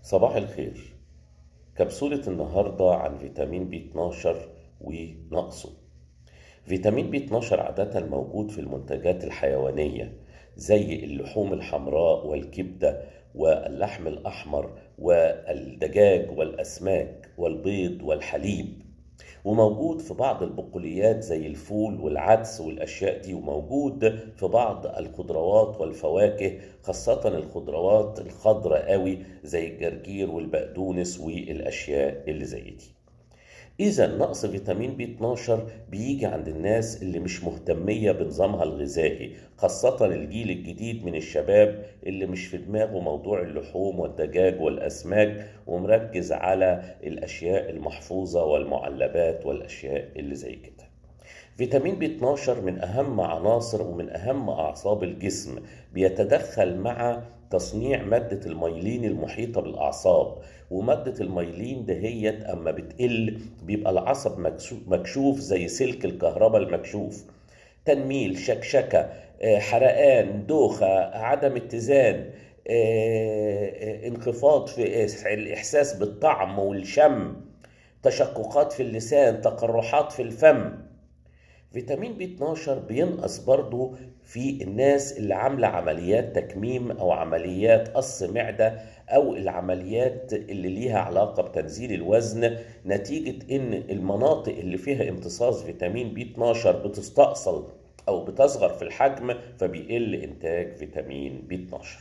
صباح الخير كبسولة النهاردة عن فيتامين بي 12 ونقصه فيتامين بي 12 عادة موجود في المنتجات الحيوانية زي اللحوم الحمراء والكبدة واللحم الأحمر والدجاج والأسماك والبيض والحليب وموجود في بعض البقوليات زي الفول والعدس والأشياء دي وموجود في بعض الخضروات والفواكه خاصة الخضروات الخضراء قوي زي الجرجير والبقدونس والأشياء اللي زي دي إذا نقص فيتامين بي 12 بيجي عند الناس اللي مش مهتمية بنظامها الغذائي خاصة الجيل الجديد من الشباب اللي مش في دماغه موضوع اللحوم والدجاج والأسماك ومركز على الأشياء المحفوظة والمعلبات والأشياء اللي زي كده فيتامين بي 12 من أهم عناصر ومن أهم أعصاب الجسم بيتدخل مع تصنيع مادة الميلين المحيطة بالأعصاب ومادة الميلين دهيت أما بتقل بيبقى العصب مكشوف زي سلك الكهرباء المكشوف تنميل شكشكة حرقان دوخة عدم اتزان انخفاض في الإحساس بالطعم والشم تشققات في اللسان تقرحات في الفم فيتامين بي 12 بينقص برضو في الناس اللي عاملة عمليات تكميم أو عمليات قص معدة أو العمليات اللي ليها علاقة بتنزيل الوزن نتيجة إن المناطق اللي فيها امتصاص فيتامين بي 12 بتستأصل أو بتصغر في الحجم فبيقل إنتاج فيتامين بي 12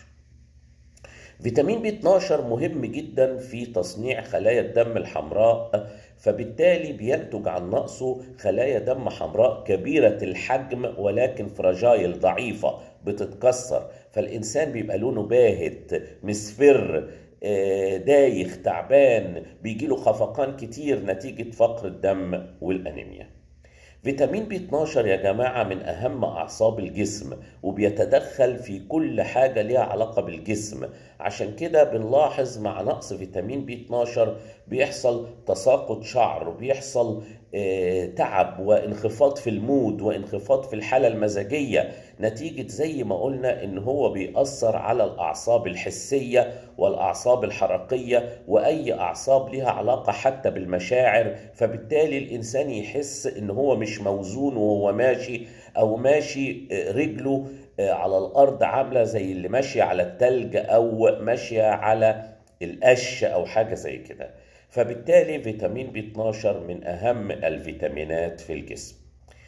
فيتامين بي 12 مهم جدا في تصنيع خلايا الدم الحمراء فبالتالي بينتج عن نقصه خلايا دم حمراء كبيرة الحجم ولكن فراجايل ضعيفة بتتكسر فالإنسان بيبقى لونه باهت مصفر دايخ تعبان بيجيله خفقان كتير نتيجة فقر الدم والأنيميا فيتامين بي 12 يا جماعة من أهم أعصاب الجسم وبيتدخل في كل حاجة ليها علاقة بالجسم عشان كده بنلاحظ مع نقص فيتامين بي 12 بيحصل تساقط شعر وبيحصل آه تعب وانخفاض في المود وانخفاض في الحالة المزاجية نتيجة زي ما قلنا ان هو بيأثر على الأعصاب الحسية والأعصاب الحركية وأي أعصاب لها علاقة حتى بالمشاعر فبالتالي الإنسان يحس ان هو مش موزون وهو ماشي أو ماشي رجله على الأرض عاملة زي اللي ماشية على التلج أو ماشية على القش أو حاجة زي كده فبالتالي فيتامين بي 12 من أهم الفيتامينات في الجسم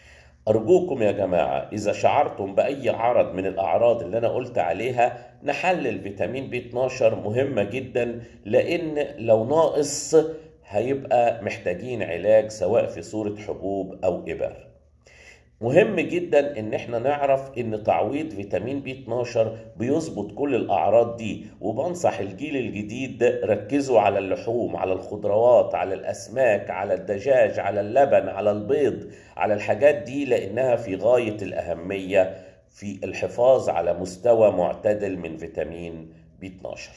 أرجوكم يا جماعة إذا شعرتم بأي عرض من الأعراض اللي أنا قلت عليها نحلل فيتامين بي 12 مهمة جدا لأن لو ناقص هيبقى محتاجين علاج سواء في صورة حبوب أو إبر مهم جدا ان احنا نعرف ان تعويض فيتامين بي 12 بيظبط كل الاعراض دي وبنصح الجيل الجديد ركزوا على اللحوم على الخضروات على الاسماك على الدجاج على اللبن على البيض على الحاجات دي لانها في غاية الاهمية في الحفاظ على مستوى معتدل من فيتامين بي 12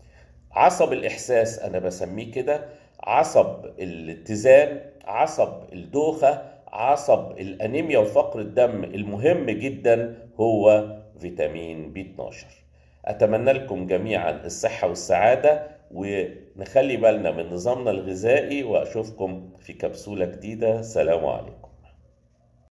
عصب الاحساس انا بسميه كده عصب الاتزان عصب الدوخه عصب الانيميا وفقر الدم المهم جدا هو فيتامين بي 12 اتمنى لكم جميعا الصحه والسعاده ونخلي بالنا من نظامنا الغذائي واشوفكم في كبسوله جديده سلام عليكم